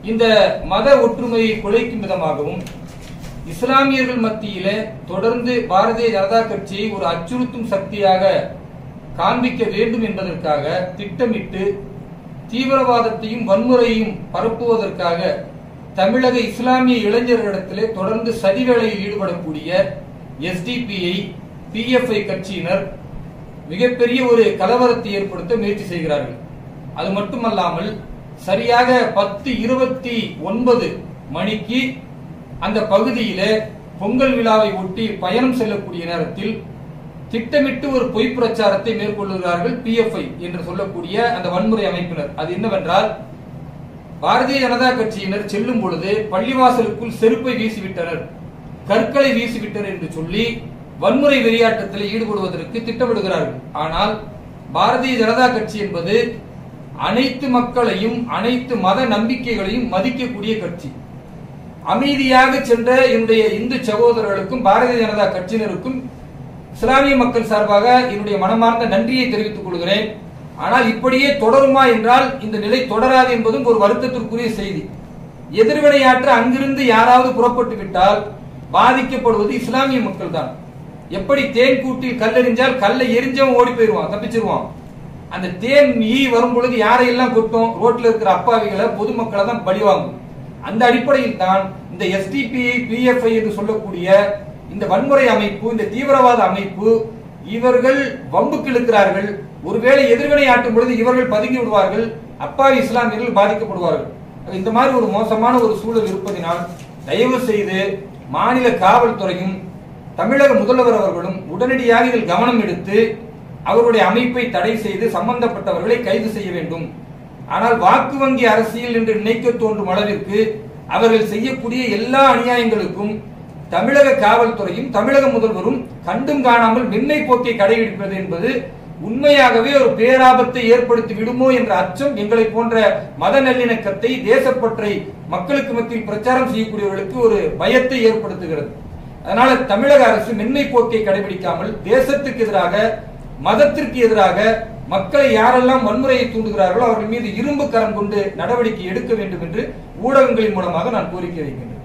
இந்த மத ஒற்றுமையை குலைக்கும் விதமாகவும் இஸ்லாமியர்கள் மத்தியிலே தொடர்ந்து பாரதிய ஜனதா கட்சியை ஒரு அச்சுறுத்தும் சக்தியாக காண்பிக்க வேண்டும் என்பதற்காக திட்டமிட்டு தீவிரவாதத்தையும் வன்முறையையும் பரப்புவதற்காக தமிழக இஸ்லாமிய இளைஞர்களிடத்திலே தொடர்ந்து சதி வேலையில் ஈடுபடக்கூடிய எஸ்டிபிஐ பிஎஃப்ஐ கட்சியினர் மிகப்பெரிய ஒரு கலவரத்தை ஏற்படுத்த முயற்சி செய்கிறார்கள் அது மட்டுமல்லாமல் சரியாக பத்து இருபத்தி ஒன்பது மணிக்கு அந்த பகுதியிலே பொங்கல் விழாவை ஒட்டி பயணம் செல்லக்கூடிய நேரத்தில் திட்டமிட்டு ஒரு பொய் பிரச்சாரத்தை மேற்கொள்ளுகிறார்கள் பிஎஃப்ஐ என்று சொல்லக்கூடிய அந்த வன்முறை அமைப்பினர் அது என்னவென்றால் பாரதிய ஜனதா கட்சியினர் செல்லும் பொழுது பள்ளிவாசலுக்குள் செருப்பை வீசிவிட்டனர் கற்களை வீசிவிட்டனர் என்று சொல்லி வன்முறை வெறியாட்டத்தில் ஈடுபடுவதற்கு திட்டமிடுகிறார்கள் ஆனால் பாரதிய ஜனதா கட்சி என்பது அனைத்து மக்களையும் அனைத்து மத நம்பிக்கைகளையும் மதிக்கக்கூடிய கட்சி அமைதியாக சென்ற என்னுடைய இந்து சகோதரர்களுக்கும் பாரதிய ஜனதா கட்சியினருக்கும் இஸ்லாமிய மக்கள் சார்பாக என்னுடைய மனமார்ந்த நன்றியை தெரிவித்துக் கொள்கிறேன் ஆனால் இப்படியே தொடருமா என்றால் இந்த நிலை தொடராது என்பதும் ஒரு வருத்தத்திற்குரிய செய்தி எதிர்வினையாற்ற அங்கிருந்து யாராவது புறப்பட்டு விட்டால் பாதிக்கப்படுவது இஸ்லாமிய மக்கள் தான் எப்படி தேன் கூட்டில் கல்லெறிஞ்சால் கல்லை எரிஞ்சவன் ஓடி போயிருவான் தப்பிச்சிருவான் அந்த தேன் ஈ வரும் பொழுது யாரையெல்லாம் கொட்டும் ரோட்ல இருக்கிற அப்பாவிகளை பொதுமக்களை தான் பலிவாங்கும் அந்த அடிப்படையில் தான் இந்த எஸ்டிபிஐ பிஎஃப்ஐ என்று சொல்லக்கூடிய இந்த வன்முறை அமைப்பு இந்த தீவிரவாத அமைப்பு இவர்கள் வம்புக்கு இழுக்கிறார்கள் ஒருவேளை எதிர்வினை ஆட்டும் பொழுது இவர்கள் பதுங்கி விடுவார்கள் அப்பாவி இஸ்லாமியர்கள் பாதிக்கப்படுவார்கள் இந்த மாதிரி ஒரு மோசமான ஒரு சூழல் இருப்பதினால் தயவு செய்து மாநில காவல்துறையும் தமிழக முதல்வர் அவர்களும் உடனடியாக இதில் கவனம் எடுத்து அவருடைய அமைப்பை தடை செய்து சம்பந்தப்பட்டவர்களை கைது செய்ய வேண்டும் ஆனால் வாக்கு வங்கி அரசியல் என்று நினைக்க தோன்றும் அளவிற்கு அவர்கள் செய்யக்கூடிய எல்லா அநியாயங்களுக்கும் தமிழக காவல்துறையும் தமிழக முதல்வரும் கண்டும் காணாமல் மென்மை போக்கை கடைபிடிப்பது என்பது உண்மையாகவே ஒரு பேராபத்தை ஏற்படுத்தி விடுமோ என்ற அச்சம் எங்களை போன்ற மத நல்லிணக்கத்தை தேசப்பற்றை மக்களுக்கு மத்தியில் பிரச்சாரம் செய்யக்கூடியவர்களுக்கு ஒரு பயத்தை ஏற்படுத்துகிறது அதனால தமிழக அரசு மென்மை போக்கை கடைபிடிக்காமல் தேசத்துக்கு எதிராக மதத்திற்கு எதிராக மக்களை யாரெல்லாம் வன்முறையை தூண்டுகிறார்களோ அவர்கள் மீது இரும்பு கரம் கொண்டு நடவடிக்கை எடுக்க வேண்டும் என்று ஊடகங்களின் மூலமாக நான் கோரிக்கை வைக்கின்றேன்